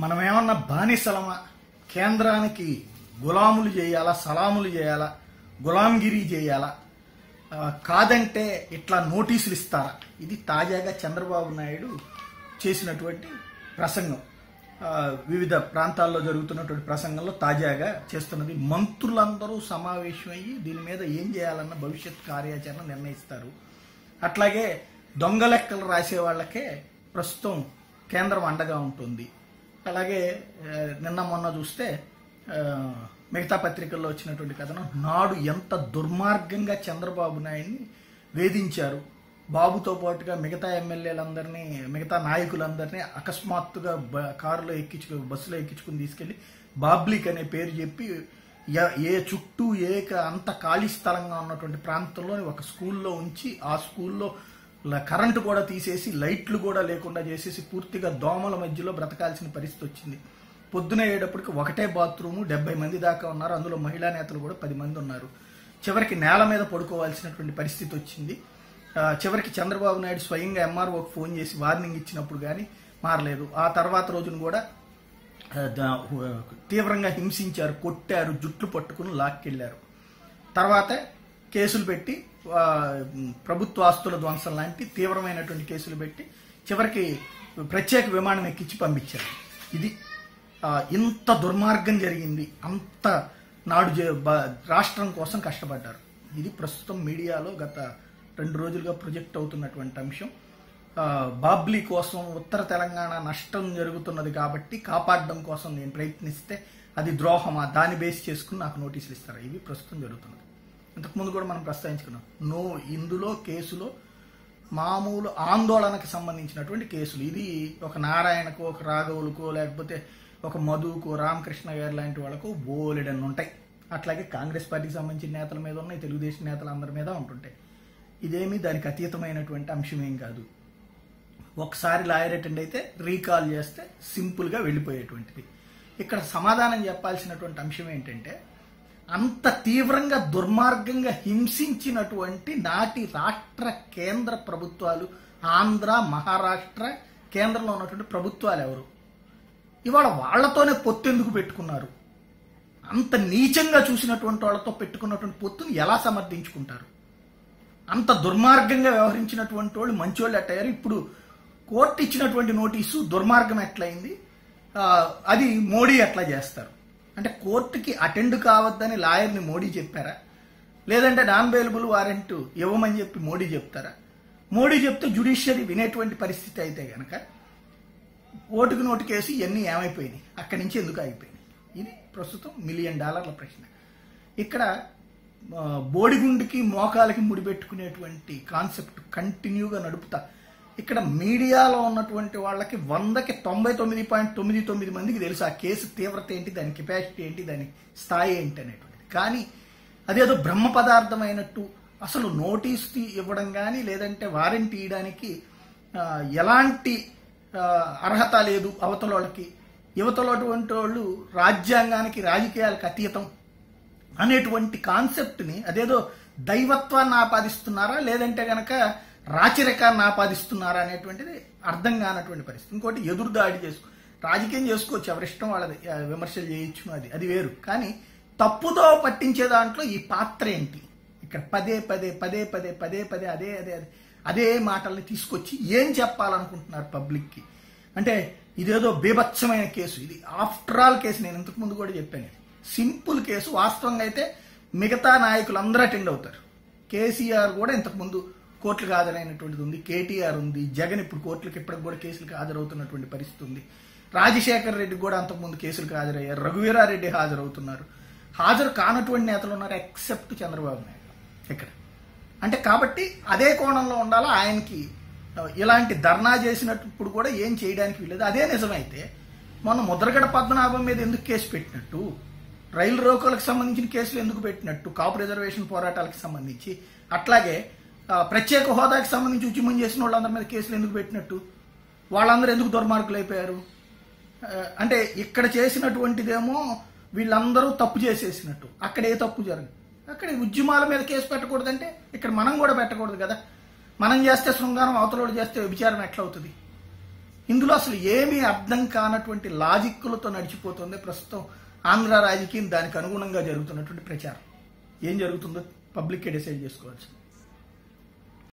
మనం ఏమన్నా బానిసలమా కేంద్రానికి గులాములు చేయాలా సలాములు చేయాలా గులాంగిరి చేయాలా ఆ, కాదంటే ఇట్లా నోటీసులు ఇస్తారా ఇది తాజాగా చంద్రబాబు నాయుడు చేసినటువంటి ప్రసంగం ఆ, వివిధ ప్రాంతాల్లో జరుగుతున్నటువంటి ప్రసంగంలో తాజాగా చేస్తున్నది మంత్రులందరూ సమావేశమయ్యి దీని మీద ఏం చేయాలన్న భవిష్యత్ కార్యాచరణ నిర్ణయిస్తారు అట్లాగే దొంగ లెక్కలు రాసే వాళ్ళకే ప్రస్తుతం కేంద్రం అండగా ఉంటుంది అలాగే ఆ, నిన్న మొన్న చూస్తే ఆ, మిగతా పత్రికల్లో వచ్చినటువంటి కథనం నాడు ఎంత దుర్మార్గంగా చంద్రబాబు నాయుడిని వేధించారు బాబుతో పాటుగా మిగతా ఎమ్మెల్యేలందరినీ మిగతా నాయకులందరినీ అకస్మాత్తుగా బ- కారులో ఎక్కించు బస్సులో ఎక్కించుకుని తీసుకెళ్లి బాబ్లిక్ అనే పేరు చెప్పి య- ఏ చుట్టూ ఏక అంత ఖాళీ స్థలంగా ఉన్నటువంటి ప్రాంతంలో ఒక స్కూల్లో ఉంచి ఆ స్కూల్లో ల- కరెంటు కూడా తీసేసి లైట్లు కూడా లేకుండా చేసేసి పూర్తిగా దోమల మధ్యలో బ్రతకాల్సిన పరిస్థితి వచ్చింది పొద్దున అయ్యేటప్పటికి ఒకటే బాత్రూము డెబ్బై మంది దాకా ఉన్నారు అందులో మహిళా నేతలు కూడా పది మంది ఉన్నారు చివరికి నేల మీద పడుకోవాల్సినటువంటి పరిస్థితి వచ్చింది ఆ, చివరికి చంద్రబాబు నాయుడు స్వయంగా ఎంఆర్ఓకి ఫోన్ చేసి వార్నింగ్ ఇచ్చినప్పుడు కానీ మారలేదు ఆ తర్వాత రోజున కూడా ఆ, దా- తీవ్రంగా హింసించారు కొట్టారు జుట్లు పట్టుకుని లాక్కెళ్లారు తర్వాత కేసులు పెట్టి ఆ, ప్రభుత్వ ఆస్తుల ధ్వంసం లాంటి తీవ్రమైనటువంటి కేసులు పెట్టి చివరికి ప్రత్యేక విమానం ఎక్కించి పంపించారు ఇది ఆ, ఇంత దుర్మార్గం జరిగింది అంత నాడు జే- బ- రాష్ట్రం కోసం కష్టపడ్డారు ఇది ప్రస్తుతం మీడియాలో గత రెండు రోజులుగా ప్రొజెక్ట్ అవుతున్నటువంటి అంశం ఆ, బాబ్లీ కోసం ఉత్తర తెలంగాణ నష్టం జరుగుతున్నది కాబట్టి కాపాడడం కోసం నేను ప్రయత్నిస్తే అది ద్రోహమా దాన్ని బేస్ చేసుకుని నాకు నోటీసులు ఇస్తారు ఇవి ప్రస్తుతం జరుగుతున్నది ఇంతకుముందు కూడా మనం ప్రస్తావించుకున్నాం నో ఇందులో కేసులో మామూలు ఆందోళనకు సంబంధించినటువంటి కేసులు ఇది ఒక నారాయణకో ఒక రాఘవులకో లేకపోతే ఒక మధుకో రామకృష్ణ గారు లాంటి వాళ్ళకు బోలెడన్ని ఉంటాయి అట్లాగే కాంగ్రెస్ పార్టీకి సంబంధించిన నేతల మీద ఉన్నాయి తెలుగుదేశం నేతల అందరి మీద ఉంటుంటాయి ఇదేమీ దానికి అతీతమైనటువంటి అంశం ఏం కాదు ఒకసారి లాయర్ అటెండ్ అయితే రీకాల్ చేస్తే సింపుల్గా వెళ్ళిపోయేటువంటిది ఇక్కడ సమాధానం చెప్పాల్సినటువంటి అంశం ఏంటంటే అంత తీవ్రంగా దుర్మార్గంగా హింసించినటువంటి నాటి రాష్ట్ర కేంద్ర ప్రభుత్వాలు ఆంధ్ర మహారాష్ట్ర కేంద్రంలో ఉన్నటువంటి ప్రభుత్వాలు ఎవరు ఇవాళ వాళ్ళతోనే పొత్తు ఎందుకు పెట్టుకున్నారు అంత నీచంగా చూసినటువంటి వాళ్ళతో పెట్టుకున్నటువంటి పొత్తును ఎలా సమర్థించుకుంటారు అంత దుర్మార్గంగా వ్యవహరించినటువంటి వాళ్ళు మంచోళ్ళు అట్టయ్యారు ఇప్పుడు కోర్టు ఇచ్చినటువంటి నోటీసు దుర్మార్గం ఎట్లయింది ఆ, అది మోడీ ఎట్లా చేస్తారు అంటే కోర్టుకి అటెండ్ కావద్దని లాయర్ని మోడీ చెప్పారా లేదంటే నాన్ బెయిలబుల్ వారెంట్ ఇవ్వమని చెప్పి మోడీ చెప్తారా మోడీ చెప్తే జుడిషియరీ వినేటువంటి పరిస్థితి అయితే గనక ఓటుకు నోటు కేసు ఇవన్నీ ఏమైపోయినాయి అక్కడి నుంచి ఎందుకు ఆగిపోయినాయి ఇది ప్రస్తుతం మిలియన్ డాలర్ల ప్రశ్న ఇక్కడ ఆ, బోడిగుండుకి మోకాలకి ముడిపెట్టుకునేటువంటి కాన్సెప్ట్ కంటిన్యూగా నడుపుతా ఇక్కడ మీడియాలో ఉన్నటువంటి వాళ్ళకి వందకి తొంభై తొమ్మిది పాయింట్ తొమ్మిది తొమ్మిది మందికి తెలుసు ఆ కేసు తీవ్రత ఏంటి దాని కెపాసిటీ ఏంటి దాని స్థాయి ఏంటి అనేటువంటిది కానీ అదేదో బ్రహ్మ పదార్థం అయినట్టు అసలు నోటీస్ తీ- ఇవ్వడం కానీ లేదంటే వారెంట్ ఇవ్వడానికి ఆ, ఎలాంటి ఆ, అర్హత లేదు అవతల వాళ్ళకి యువతలటువంటి వాళ్ళు రాజ్యాంగానికి రాజకీయాలకు అతీతం అనేటువంటి కాన్సెప్ట్ని అదేదో దైవత్వాన్ని ఆపాదిస్తున్నారా లేదంటే గనక రాచరికాన్ని ఆపాదిస్తున్నారా అనేటువంటిది అర్థం కానటువంటి పరిస్థితి ఇంకోటి ఎదురుదాడి చేసుకో రాజకీయం చేసుకోవచ్చు ఎవరిష్టం వాళ్ళది ఆ, విమర్శలు చేయొచ్చును అది అది వేరు కానీ తప్పుతో పట్టించే దాంట్లో ఈ పాత్ర ఏంటి ఇక్కడ పదే పదే పదే పదే పదే పదే అదే అదే అదే అదే మాటల్ని తీసుకొచ్చి ఏం చెప్పాలనుకుంటున్నారు పబ్లిక్కి అంటే ఇదేదో బీభత్సమైన కేసు ఇది ఆఫ్టర్ ఆల్ కేసు నేను ఇంతకు ముందు కూడా చెప్పాను ఇది. సింపుల్ కేసు వాస్తవంగా అయితే మిగతా నాయకులు అందరూ అటెండ్ అవుతారు కేసీఆర్ కూడా ఇంతకు ముందు కోర్టులకు హాజరైనటువంటిది ఉంది కేటీఆర్ ఉంది జగన్ ఇప్పుడు కోర్టులకు ఇప్పటికి కూడా కేసులకు హాజరవుతున్నటువంటి పరిస్థితి ఉంది రాజశేఖర్ రెడ్డి కూడా అంతకుముందు కేసులకు హాజరయ్యారు రఘువీరారెడ్డి హాజరవుతున్నారు హాజరు కానటువంటి నేతలు ఉన్నారు ఎక్సెప్ట్ చంద్రబాబు నాయుడు ఇక్కడ అంటే కాబట్టి అదే కోణంలో ఉండాలా ఆయనకి ఆ, ఇలాంటి ధర్నా చేసినప్పుడు కూడా ఏం చేయడానికి వీలేదు అదే నిజమైతే మొన్న ముద్రగడ పద్మనాభం మీద ఎందుకు కేసు పెట్టినట్టు రైలు రోకోలకు సంబంధించిన కేసులు ఎందుకు పెట్టినట్టు కాపు రిజర్వేషన్ పోరాటాలకు సంబంధించి అట్లాగే ఆ, ప్రత్యేక హోదాకి సంబంధించి ఉద్యమం చేసిన వాళ్ళందరి మీద కేసులు ఎందుకు పెట్టినట్టు వాళ్ళందరూ ఎందుకు దుర్మార్గులు అయిపోయారు ఆ, అంటే ఇక్కడ చేసినటువంటిదేమో వీళ్ళందరూ తప్పు చేసేసినట్టు అక్కడ ఏ తప్పు జరగదు అక్కడ ఈ ఉద్యమాల మీద కేసు పెట్టకూడదంటే ఇక్కడ మనం కూడా పెట్టకూడదు కదా మనం చేస్తే శృంగారం అవతలోడు చేస్తే విచారం ఎట్లా అవుతుంది ఇందులో అసలు ఏమీ అర్థం కానటువంటి లాజిక్కులతో నడిచిపోతుంది ప్రస్తుతం ఆంధ్ర రాజకీయం దానికి అనుగుణంగా జరుగుతున్నటువంటి ప్రచారం ఏం జరుగుతుందో పబ్లిక్కే డిసైడ్ చేసుకోవచ్చు